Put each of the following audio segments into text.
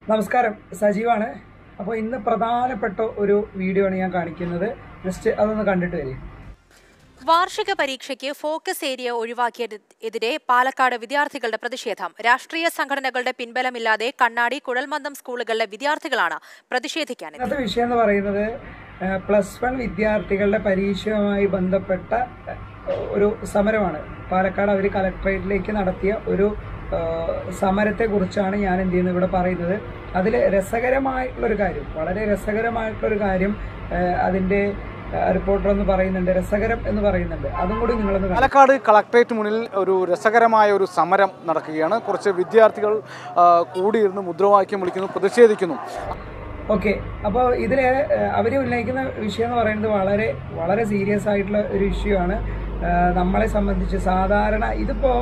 നമസ്കാരം സജീവാണ് അപ്പോൾ ഇന്ന് പ്രധാനപ്പെട്ട ഒരു വീഡിയോ ആണ് ഞാൻ കാണിക്കുന്നത് ജസ്റ്റ് അതൊന്ന് കണ്ടിട്ട് വരും വാർഷിക പരീക്ഷയ്ക്ക് ഫോക്കസ് ഏരിയ ഒഴിവാക്കിയതിനെതിരെ പാലക്കാട് വിദ്യാർത്ഥികളുടെ പ്രതിഷേധം രാഷ്ട്രീയ സംഘടനകളുടെ പിൻബലമില്ലാതെ കണ്ണാടി കുഴൽമന്ദം സ്കൂളുകളിലെ വിദ്യാർത്ഥികളാണ് പ്രതിഷേധിക്കാനെത്തിയത് ഇന്നത്തെ വിഷയം എന്ന് പറയുന്നത് പ്ലസ് വൺ വിദ്യാർത്ഥികളുടെ പരീക്ഷയുമായി ബന്ധപ്പെട്ട ഏഹ്, ഒരു സമരമാണ് പാലക്കാട് അവർ കലക്ട്രേറ്റിലേക്ക് നടത്തിയ ഒരു ഏഹ്, സമരത്തെക്കുറിച്ചാണ് ഞാൻ എന്ത് ചെയ്യുന്നത് ഇവിടെ പറയുന്നത് അതിൽ രസകരമായിട്ടുള്ളൊരു കാര്യം വളരെ രസകരമായിട്ടുള്ളൊരു കാര്യം ഏഹ്, അതിൻ്റെ റിപ്പോർട്ടർ എന്ന് പറയുന്നുണ്ട് രസകരം എന്ന് പറയുന്നുണ്ട് അതും കൂടി നിങ്ങളൊന്ന് കാണുക. പാലക്കാട് കളക്ട്രേറ്റ് മുന്നിൽ ഒരു രസകരമായ ഒരു സമരം നടക്കുകയാണ് കുറച്ച് വിദ്യാർത്ഥികൾ ആ, കൂടിയിരുന്ന് മുദ്രാവാക്യം വിളിക്കുന്നു പ്രതിഷേധിക്കുന്നു ഓക്കെ അപ്പോൾ ഇതിൽ അവർ ഉന്നയിക്കുന്ന വിഷയം എന്ന് പറയുന്നത് വളരെ വളരെ സീരിയസ് ആയിട്ടുള്ള ഒരു ഇഷ്യൂ ആണ് ആ, നമ്മളെ സംബന്ധിച്ച് സാധാരണ ഇതിപ്പോൾ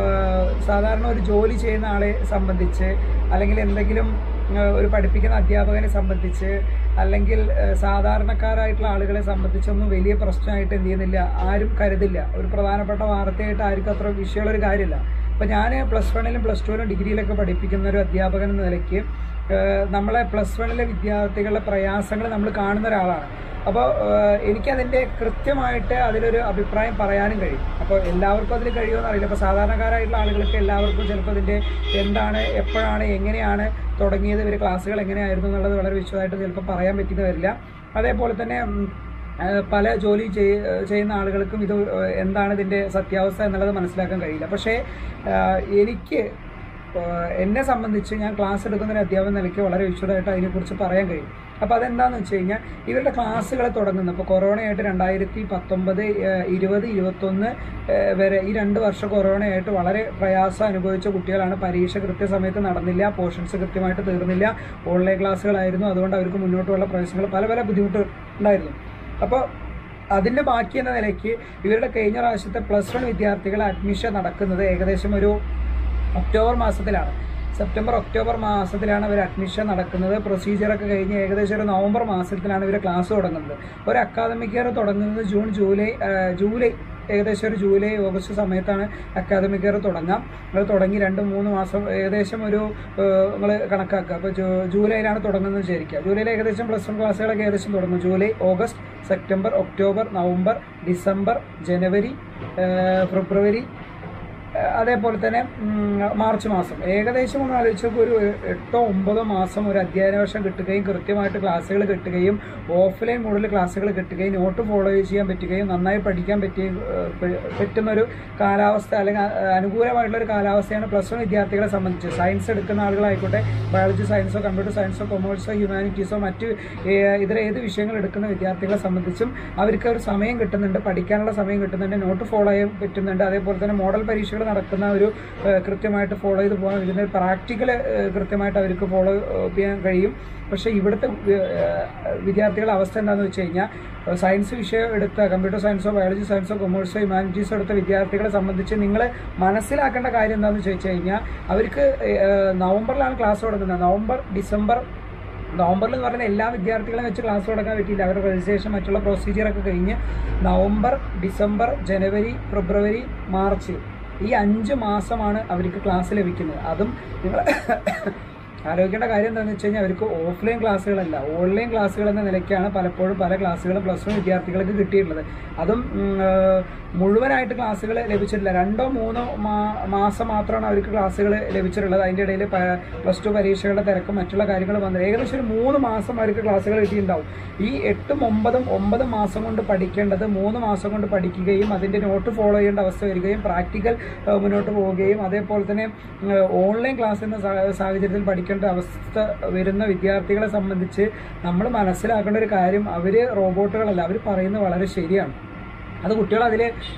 സാധാരണ ഒരു ജോലി ചെയ്യുന്ന ആളെ സംബന്ധിച്ച് അല്ലെങ്കിൽ എന്തെങ്കിലും ആ, ഒരു പഠിപ്പിക്കുന്ന അധ്യാപകനെ സംബന്ധിച്ച് അല്ലെങ്കിൽ ആ, സാധാരണക്കാരായിട്ടുള്ള ആളുകളെ സംബന്ധിച്ചൊന്നും വലിയ പ്രശ്നമായിട്ട് എന്ത് ചെയ്യുന്നില്ല ആരും കരുതില്ല ഒരു പ്രധാനപ്പെട്ട വാർത്തയായിട്ട് ആർക്കും അത്ര വിഷയമുള്ളൊരു കാര്യമില്ല അപ്പോൾ ഞാൻ പ്ലസ് വണ്ണിലും പ്ലസ് ടുവിലും ഡിഗ്രിയിലൊക്കെ പഠിപ്പിക്കുന്ന ഒരു അധ്യാപകൻ എന്ന നിലയ്ക്ക് ഏഹ് നമ്മളെ പ്ലസ് വണ്ണിലെ വിദ്യാർത്ഥികളുടെ പ്രയാസങ്ങൾ നമ്മൾ കാണുന്ന ഒരാളാണ് അപ്പോൾ എനിക്കതിൻ്റെ കൃത്യമായിട്ട് അതിലൊരു അഭിപ്രായം പറയാനും കഴിയും അപ്പോൾ എല്ലാവർക്കും അതിൽ കഴിയുമെന്ന് അറിയില്ല അപ്പോൾ സാധാരണക്കാരായിട്ടുള്ള ആളുകൾക്ക് എല്ലാവർക്കും ചിലപ്പോൾ അതിൻ്റെ എന്താണ് എപ്പോഴാണ് എങ്ങനെയാണ് തുടങ്ങിയത് ഇവർ ക്ലാസ്സുകൾ എങ്ങനെയായിരുന്നു എന്നുള്ളത് വളരെ വിശദമായിട്ട് ചിലപ്പോൾ പറയാൻ പറ്റിയെന്ന് വരില്ല അതേപോലെ തന്നെ ഉം, ഏഹ് പല ജോലി ചെയ്- ചെയ്യുന്ന ആളുകൾക്കും ഇത് എന്താണ് ഇതിൻ്റെ സത്യാവസ്ഥ എന്നുള്ളത് മനസ്സിലാക്കാൻ കഴിയില്ല പക്ഷേ ഏഹ് എനിക്ക് ഏഹ് എന്നെ സംബന്ധിച്ച് ഞാൻ ക്ലാസ് എടുക്കുന്ന ഒരു അധ്യാപകൻ നിലയ്ക്ക് വളരെ വിശദമായിട്ട് അതിനെക്കുറിച്ച് പറയാൻ കഴിയും അപ്പോൾ അതെന്താണെന്ന് വെച്ച് കഴിഞ്ഞാൽ ഇവരുടെ ക്ലാസ്സുകൾ തുടങ്ങുന്നു ഇപ്പോൾ കൊറോണയായിട്ട് രണ്ടായിരത്തി പത്തൊമ്പത് ഇരുപത് ഇരുപത്തൊന്ന് ഏഹ് വരെ ഈ രണ്ട് വർഷം കൊറോണയായിട്ട് വളരെ പ്രയാസം അനുഭവിച്ച കുട്ടികളാണ് പരീക്ഷ കൃത്യസമയത്ത് നടന്നില്ല പോർഷൻസ് കൃത്യമായിട്ട് തീർന്നില്ല ഓൺലൈൻ ക്ലാസ്സുകളായിരുന്നു അതുകൊണ്ട് അവർക്ക് മുന്നോട്ടുള്ള പ്രവേശനങ്ങൾ പല പല ബുദ്ധിമുട്ടുകൾ ഉണ്ടായിരുന്നു അപ്പോൾ അതിൻ്റെ ബാക്കി എന്ന നിലയ്ക്ക് ഇവരുടെ കഴിഞ്ഞ പ്രാവശ്യത്തെ പ്ലസ് വൺ വിദ്യാർത്ഥികളെ അഡ്മിഷൻ നടക്കുന്നത് ഏകദേശം ഒരു ഒക്ടോബർ മാസത്തിലാണ് സെപ്റ്റംബർ ഒക്ടോബർ മാസത്തിലാണ് ഇവർ അഡ്മിഷൻ നടക്കുന്നത് പ്രൊസീജിയറൊക്കെ കഴിഞ്ഞ് ഏകദേശം ഒരു നവംബർ മാസത്തിലാണ് ഇവർ ക്ലാസ് തുടങ്ങുന്നത് ഒരു അക്കാദമിക് ഇയർ തുടങ്ങുന്നത് ജൂൺ ജൂലൈ ആ, ജൂലൈ ഏകദേശം ഒരു ജൂലൈ ഓഗസ്റ്റ് സമയത്താണ് അക്കാദമിക് ഇയർ തുടങ്ങാം അത് തുടങ്ങി രണ്ട് മൂന്ന് മാസം ഏകദേശം ഒരു നിങ്ങൾ കണക്കാക്കുക അപ്പോൾ ജൂലൈയിലാണ് തുടങ്ങുന്നത് വിചാരിക്കുക ജൂലൈയിൽ ഏകദേശം പ്ലസ് വൺ ക്ലാസ്സുകളൊക്കെ ഏകദേശം തുടങ്ങും July August September October November December ജനുവരി ആ, ഫെബ്രുവരി ആ, അതേപോലെ തന്നെ ഉം, മാർച്ച് മാസം ഏകദേശം ഒന്ന് ആലോചിച്ച് നോക്കൂ, ഒരു എട്ടോ ഒമ്പതോ മാസം ഒരു അധ്യയന വർഷം കിട്ടുകയും കൃത്യമായിട്ട് ക്ലാസ്സുകൾ കിട്ടുകയും ഓഫ്ലൈൻ മോഡിൽ ക്ലാസ്സുകൾ കിട്ടുകയും നോട്ട് ഫോളോ ചെയ്യാൻ പറ്റുകയും നന്നായി പഠിക്കാൻ പറ്റിയ ഏഹ്, പ- പറ്റുന്നൊരു കാലാവസ്ഥ അല്ലെങ്കിൽ അ- അനുകൂലമായിട്ടുള്ള ഒരു കാലാവസ്ഥയാണ് പ്ലസ് വൺ വിദ്യാർത്ഥികളെ സംബന്ധിച്ച് സയൻസ് എടുക്കുന്ന ആളുകളായിക്കോട്ടെ ബയോളജി സയൻസോ കമ്പ്യൂട്ടർ സയൻസോ കൊമേഴ്സോ ഹ്യൂമാനിറ്റീസോ മറ്റ് ഏഹ്, ഇതര ഏത് വിഷയങ്ങൾ എടുക്കുന്ന വിദ്യാർത്ഥികളെ സംബന്ധിച്ചും അവർക്ക് ഒരു സമയം കിട്ടുന്നുണ്ട് പഠിക്കാനുള്ള സമയം കിട്ടുന്നുണ്ട് നോട്ട് ഫോളോ ചെയ്യാൻ പറ്റുന്നുണ്ട് അതേപോലെ തന്നെ മോഡൽ പരീക്ഷകൾ നടക്കുന്ന ഒരു ഏഹ്, കൃത്യമായിട്ട് ഫോളോ ചെയ്ത് പോകാൻ ഇതിൻ്റെ പ്രാക്ടിക്കൽ കൃത്യമായിട്ട് അവർക്ക് ഫോളോ ചെയ്യാൻ കഴിയും പക്ഷേ ഇവിടുത്തെ ഏഹ്, വിദ്യാർത്ഥികളുടെ അവസ്ഥ എന്താണെന്ന് വെച്ച് കഴിഞ്ഞാൽ സയൻസ് വിഷയം എടുത്ത കമ്പ്യൂട്ടർ സയൻസോ ബയോളജി സയൻസോ കൊമേഴ്സോ ഹ്യൂമാനിറ്റീസോ എടുത്ത വിദ്യാർത്ഥികളെ സംബന്ധിച്ച് നിങ്ങൾ മനസ്സിലാക്കേണ്ട കാര്യം എന്താണെന്ന് ചോദിച്ചു കഴിഞ്ഞാൽ അവർക്ക് ഏഹ്, നവംബറിലാണ് ക്ലാസ് തുടങ്ങുന്നത് നവംബർ ഡിസംബർ നവംബറിൽ എന്ന് പറഞ്ഞാൽ എല്ലാ വിദ്യാർത്ഥികളെയും വെച്ച് ക്ലാസ് തുടങ്ങാൻ പറ്റിയില്ല അവരുടെ രജിസ്ട്രേഷൻ മറ്റുള്ള പ്രൊസീജിയറൊക്കെ കഴിഞ്ഞ് നവംബർ ഡിസംബർ ജനുവരി ഫെബ്രുവരി മാർച്ച് ഈ അഞ്ച് മാസമാണ് അവർക്ക് ക്ലാസ് ലഭിക്കുന്നത് അതും നിങ്ങൾ ആലോചിക്കേണ്ട കാര്യം എന്താണെന്ന് വെച്ച് കഴിഞ്ഞാൽ അവർക്ക് ഓഫ്ലൈൻ ക്ലാസ്സുകളല്ല ഓൺലൈൻ ക്ലാസ്സുകൾ എന്ന നിലയ്ക്കാണ് പലപ്പോഴും പല ക്ലാസ്സുകളും പ്ലസ് വൺ വിദ്യാർത്ഥികൾക്ക് കിട്ടിയിട്ടുള്ളത് അതും ഉം, ഏഹ്, മുഴുവനായിട്ട് ക്ലാസ്സുകൾ ലഭിച്ചിട്ടില്ല രണ്ടോ മൂന്നോ മാ- മാസം മാത്രമാണ് അവർക്ക് ക്ലാസ്സുകൾ ലഭിച്ചിട്ടുള്ളത് അതിൻ്റെ ഇടയിൽ പ്ലസ് ടു പരീക്ഷകളുടെ തിരക്കും മറ്റുള്ള കാര്യങ്ങൾ വന്നത് ഏകദേശം ഒരു മൂന്ന് മാസം അവർക്ക് ക്ലാസ്സുകൾ കിട്ടിയിട്ടുണ്ടാവും ഈ എട്ടും ഒമ്പതും ഒമ്പത് മാസം കൊണ്ട് പഠിക്കേണ്ടത് മൂന്ന് മാസം കൊണ്ട് പഠിക്കുകയും അതിൻ്റെ നോട്ട് ഫോളോ ചെയ്യേണ്ട അവസ്ഥ വരികയും പ്രാക്ടിക്കൽ ഏഹ്, മുന്നോട്ട് പോവുകയും അതേപോലെ തന്നെ ഏഹ്, ഓൺലൈൻ ക്ലാസ് എന്ന സാ- സാഹചര്യത്തിൽ പഠിക്കേണ്ട അവസ്ഥ വരുന്ന വിദ്യാർത്ഥികളെ സംബന്ധിച്ച് നമ്മൾ മനസ്സിലാക്കേണ്ട ഒരു കാര്യം അവർ റോബോട്ടുകളല്ല അവർ പറയുന്നത് വളരെ ശരിയാണ് അത് കുട്ടികൾ അതിൽ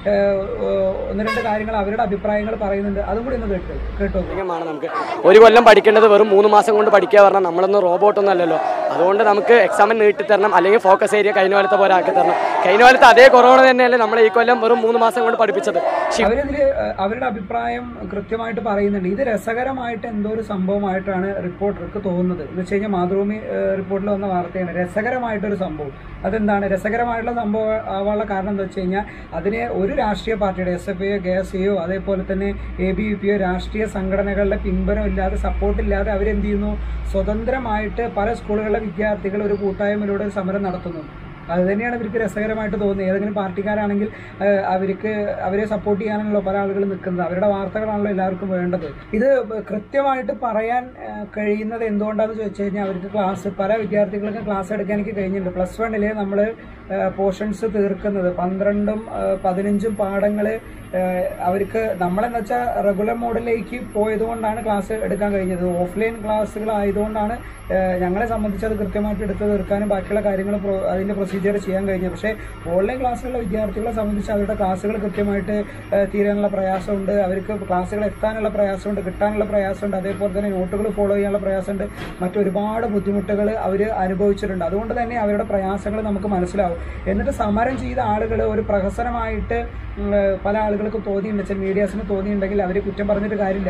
ഒന്ന് രണ്ട് കാര്യങ്ങൾ അവരുടെ അഭിപ്രായങ്ങൾ പറയുന്നുണ്ട് അതും കൂടി ഒന്ന് കേട്ടോ കേട്ടോ ാണ് നമുക്ക് ഒരു കൊല്ലം പഠിക്കേണ്ടത് വെറും മൂന്ന് മാസം കൊണ്ട് പഠിക്കുക പറഞ്ഞാൽ നമ്മളൊന്നും റോബോട്ടൊന്നും അല്ലല്ലോ അതുകൊണ്ട് നമുക്ക് എക്സാമിന് നീട്ടിത്തരണം അല്ലെങ്കിൽ ഫോക്കസ് ഏരിയ കഴിഞ്ഞ പോലത്തെ പോലെ ആക്കി തരണം കഴിഞ്ഞ പോലത്തെ അതേ കൊറോണ തന്നെയല്ലേ നമ്മളെ ഈ കൊല്ലം വെറും മൂന്ന് മാസം കൊണ്ട് പഠിപ്പിച്ചത് പക്ഷേ അവരിതില് ഏഹ്, അവരുടെ അഭിപ്രായം കൃത്യമായിട്ട് പറയുന്നുണ്ട് ഇത് രസകരമായിട്ട് എന്തോ ഒരു സംഭവമായിട്ടാണ് റിപ്പോർട്ടർക്ക് തോന്നുന്നത് എന്ന് വെച്ച് കഴിഞ്ഞാൽ മാതൃഭൂമി ഏഹ്, റിപ്പോർട്ടിൽ വന്ന വാർത്തയാണ് രസകരമായിട്ടൊരു സംഭവം അതെന്താണ് രസകരമായിട്ടുള്ള സംഭവം ആവാനുള്ള കാരണം എന്താ വെച്ച് കഴിഞ്ഞാൽ അതിനെ ഒരു രാഷ്ട്രീയ പാർട്ടിയുടെ എസ് എഫ് ഐയോ കെ എസ് സിയോ അതേപോലെ തന്നെ എ ബി വി പിയോ രാഷ്ട്രീയ സംഘടനകളുടെ പിൻബലം ഇല്ലാതെ സപ്പോർട്ട് ഇല്ലാതെ അവരെന്ത് ചെയ്യുന്നു സ്വതന്ത്രമായിട്ട് പല സ്കൂളുകളിലെ വിദ്യാർത്ഥികൾ ഒരു കൂട്ടായ്മയിലൂടെ ഒരു സമരം നടത്തുന്നു അത് തന്നെയാണ് ഇവർക്ക് രസകരമായിട്ട് തോന്നുന്നത് ഏതെങ്കിലും പാർട്ടിക്കാരാണെങ്കിൽ ഏഹ്, അവർക്ക് അവരെ സപ്പോർട്ട് ചെയ്യാനാണല്ലോ പല ആളുകൾ നിൽക്കുന്നത് അവരുടെ വാർത്തകളാണല്ലോ എല്ലാവർക്കും വേണ്ടത് ഇത് കൃത്യമായിട്ട് പറയാൻ ഏഹ്, കഴിയുന്നത് എന്തുകൊണ്ടാണെന്ന് ചോദിച്ചു കഴിഞ്ഞാൽ അവർക്ക് ക്ലാസ് പല വിദ്യാർത്ഥികൾക്കും ക്ലാസ് എടുക്കാൻ എനിക്ക് കഴിഞ്ഞിട്ടുണ്ട് പ്ലസ് വണ്ണില് നമ്മൾ പോർഷൻസ് തീർക്കുന്നത് പന്ത്രണ്ടും ഏഹ്, പതിനഞ്ചും പാഠങ്ങൾ അവർക്ക് നമ്മളെന്ന് വെച്ചാൽ റെഗുലർ മോഡിലേക്ക് പോയതുകൊണ്ടാണ് ക്ലാസ് എടുക്കാൻ കഴിഞ്ഞത് ഓഫ്ലൈൻ ക്ലാസ്സുകളായതുകൊണ്ടാണ് ഏഹ്, ഞങ്ങളെ സംബന്ധിച്ച് അത് കൃത്യമായിട്ട് എടുത്ത് തീർക്കാനും ബാക്കിയുള്ള കാര്യങ്ങൾ പ്രൊ- അതിന്റെ പ്രൊസീജിയർ ചെയ്യാൻ കഴിഞ്ഞത് പക്ഷേ ഓൺലൈൻ ക്ലാസ്സിലുള്ള വിദ്യാർത്ഥികളെ സംബന്ധിച്ച് അവരുടെ ക്ലാസ്സുകൾ കൃത്യമായിട്ട് ഏഹ്, തീരാനുള്ള പ്രയാസമുണ്ട് അവർക്ക് ക്ലാസ്സുകൾ എത്താനുള്ള പ്രയാസമുണ്ട് കിട്ടാനുള്ള പ്രയാസമുണ്ട് അതേപോലെ തന്നെ നോട്ടുകൾ ഫോളോ ചെയ്യാനുള്ള പ്രയാസമുണ്ട് മറ്റൊരുപാട് ബുദ്ധിമുട്ടുകൾ അവർ അനുഭവിച്ചിട്ടുണ്ട് അതുകൊണ്ട് തന്നെ അവരുടെ പ്രയാസങ്ങൾ നമുക്ക് മനസ്സിലാവും എന്നിട്ട് സമരം ചെയ്ത ആളുകൾ ഒരു പ്രഹസനമായിട്ട് ഉം, ഏഹ്, പല ആളുകൾക്കും തോന്നിയിട്ടുണ്ട് ചില മീഡിയാസിന് തോന്നിയിട്ടുണ്ടെങ്കിൽ അവരെ കുറ്റം പറഞ്ഞിട്ട് കാര്യമില്ല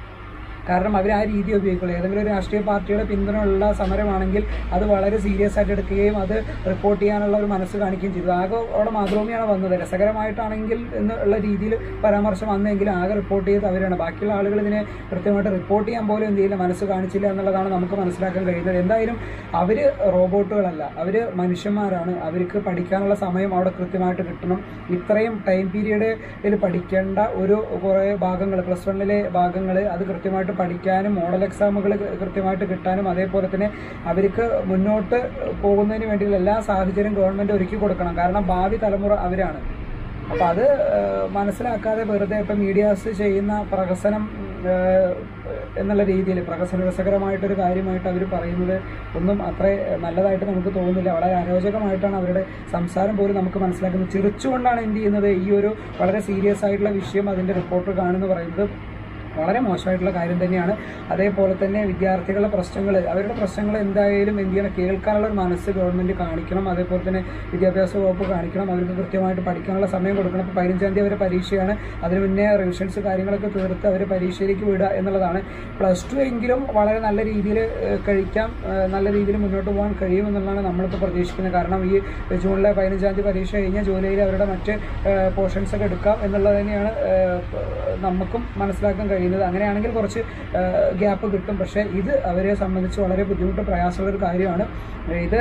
കാരണം അവർ ആ രീതി ഉപയോഗിക്കുള്ളൂ ഏതെങ്കിലും ഒരു രാഷ്ട്രീയ പാർട്ടിയുടെ പിന്തുണയുള്ള സമരമാണെങ്കിൽ അത് വളരെ സീരിയസ് ആയിട്ട് എടുക്കുകയും അത് റിപ്പോർട്ട് ചെയ്യാനുള്ള ഒരു മനസ്സ് കാണിക്കുകയും ചെയ്തു ആകെ അവിടെ മാതൃഭൂമിയാണ് വന്നത് രസകരമായിട്ടാണെങ്കിൽ എന്നുള്ള രീതിയിൽ പരാമർശം വന്നെങ്കിൽ ആകെ റിപ്പോർട്ട് ചെയ്ത് അവരാണ് ബാക്കിയുള്ള ആളുകൾ ഇതിനെ കൃത്യമായിട്ട് റിപ്പോർട്ട് ചെയ്യാൻ പോലും എന്ത് ചെയ്യില്ല മനസ്സ് കാണിച്ചില്ല എന്നുള്ളതാണ് നമുക്ക് മനസ്സിലാക്കാൻ കഴിയുന്നത് എന്തായാലും അവർ റോബോട്ടുകളല്ല അവർ മനുഷ്യന്മാരാണ് അവർക്ക് പഠിക്കാനുള്ള സമയം അവിടെ കൃത്യമായിട്ട് കിട്ടണം ഇത്രയും ടൈം പീരീഡിൽ പഠിക്കേണ്ട ഒരു കുറേ ഭാഗങ്ങൾ പ്ലസ് വണ്ണിലെ ഭാഗങ്ങൾ അത് കൃത്യമായിട്ട് പഠിക്കാനും മോഡൽ എക്സാമുകൾ കൃത്യമായിട്ട് കിട്ടാനും അതേപോലെ തന്നെ അവർക്ക് മുന്നോട്ട് പോകുന്നതിന് വേണ്ടിയുള്ള എല്ലാ സാഹചര്യവും ഗവൺമെന്റ് ഒരുക്കി കൊടുക്കണം കാരണം ഭാവി തലമുറ അവരാണ് അപ്പൊ അത് ഏഹ്, മനസ്സിലാക്കാതെ വെറുതെ ഇപ്പൊ മീഡിയാസ് ചെയ്യുന്ന പ്രഹസനം ഏഹ്, എന്നുള്ള രീതിയിൽ പ്രഹസന രസകരമായിട്ടൊരു കാര്യമായിട്ട് അവർ പറയുന്നത് ഒന്നും അത്ര നല്ലതായിട്ട് നമുക്ക് തോന്നുന്നില്ല വളരെ അരോചകമായിട്ടാണ് അവരുടെ സംസാരം പോലും നമുക്ക് മനസ്സിലാക്കുന്നത് ചിരിച്ചുകൊണ്ടാണ് എന്ത് ചെയ്യുന്നത് ഈ ഒരു വളരെ സീരിയസ് ആയിട്ടുള്ള വിഷയം അതിന്റെ റിപ്പോർട്ട് കാണുന്നു പറയുന്നത് വളരെ മോശമായിട്ടുള്ള കാര്യം തന്നെയാണ് അതേപോലെ തന്നെ വിദ്യാർത്ഥികളുടെ പ്രശ്നങ്ങൾ അവരുടെ പ്രശ്നങ്ങൾ എന്തായാലും എന്ത് ചെയ്യണം കേൾക്കാനുള്ള ഒരു മനസ്സ് ഗവൺമെന്റ് കാണിക്കണം അതേപോലെ തന്നെ വിദ്യാഭ്യാസ വകുപ്പ് കാണിക്കണം അവർക്ക് കൃത്യമായിട്ട് പഠിക്കാനുള്ള സമയം കൊടുക്കണം ഇപ്പോൾ പതിനഞ്ചാം തീയതി അവരെ പരീക്ഷയാണ് അതിന് മുന്നേ റിവിഷൻസ് കാര്യങ്ങളൊക്കെ തീർത്ത് അവർ പരീക്ഷയിലേക്ക് വിടുക എന്നുള്ളതാണ് പ്ലസ് ടു എങ്കിലും വളരെ നല്ല രീതിയിൽ കഴിക്കാം ഏഹ് നല്ല രീതിയിൽ മുന്നോട്ട് പോകാൻ കഴിയുമെന്നുള്ളതാണ് നമ്മളിപ്പോൾ പ്രതീക്ഷിക്കുന്നത് കാരണം ഈ ജൂണിലെ പതിനഞ്ചാം തീയതി പരീക്ഷ കഴിഞ്ഞാൽ ജൂലൈയിൽ അവരുടെ മറ്റ് പോർഷൻസ് ഒക്കെ എടുക്കാം എന്നുള്ളത് തന്നെയാണ് ഏഹ് നമുക്കും മനസ്സിലാക്കാൻ കഴിയുന്നത് അങ്ങനെയാണെങ്കിൽ കുറച്ച് ഗ്യാപ്പ് കിട്ടും പക്ഷേ ഇത് അവരെ സംബന്ധിച്ച് വളരെ ബുദ്ധിമുട്ട് പ്രയാസമുള്ള ഒരു കാര്യമാണ് ഇത്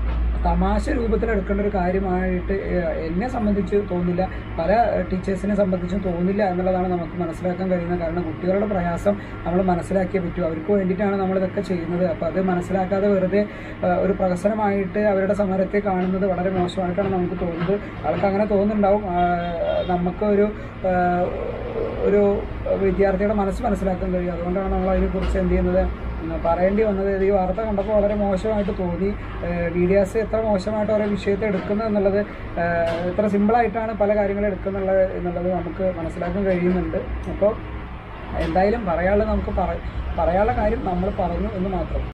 തമാശ രൂപത്തിൽ എടുക്കേണ്ട ഒരു കാര്യമായിട്ട് ഏഹ്, എന്നെ സംബന്ധിച്ച് തോന്നില്ല പല ടീച്ചേഴ്സിനെ സംബന്ധിച്ചും തോന്നില്ല എന്നുള്ളതാണ് നമുക്ക് മനസ്സിലാക്കാൻ കഴിയുന്നത് കാരണം കുട്ടികളുടെ പ്രയാസം നമ്മൾ മനസ്സിലാക്കിയേ പറ്റൂ അവർക്ക് വേണ്ടിയിട്ടാണ് നമ്മളിതൊക്കെ ചെയ്യുന്നത് അപ്പോൾ അത് മനസ്സിലാക്കാതെ വെറുതെ ഏഹ്, ഒരു പ്രഹസനമായിട്ട് അവരുടെ സമരത്തെ കാണുന്നത് വളരെ മോശമായിട്ടാണ് നമുക്ക് തോന്നുന്നത് അവർക്ക് അങ്ങനെ തോന്നുന്നുണ്ടാവും ആഹ്, നമുക്ക് ഒരു ആഹ്, ഒരു വിദ്യാർത്ഥിയുടെ മനസ്സ് മനസ്സിലാക്കാൻ കഴിയും അതുകൊണ്ടാണ് നമ്മൾ അതിനെക്കുറിച്ച് എന്ത് ചെയ്യുന്നത് ഉം, പറയേണ്ടി വന്നത് ഈ വാർത്ത കണ്ടപ്പോൾ വളരെ മോശമായിട്ട് തോന്നി മീഡിയാസ് എത്ര മോശമായിട്ട് ഓരോ വിഷയത്തെ എടുക്കുന്നത് എന്നുള്ളത് ഏഹ്, എത്ര സിമ്പിളായിട്ടാണ് പല കാര്യങ്ങളും എടുക്കുന്നുള്ളത് എന്നുള്ളത് നമുക്ക് മനസ്സിലാക്കാൻ കഴിയുന്നുണ്ട് അപ്പോൾ എന്തായാലും പറയാനുള്ളത് നമുക്ക് പറ പറയാനുള്ള കാര്യം നമ്മൾ പറഞ്ഞു എന്ന് മാത്രം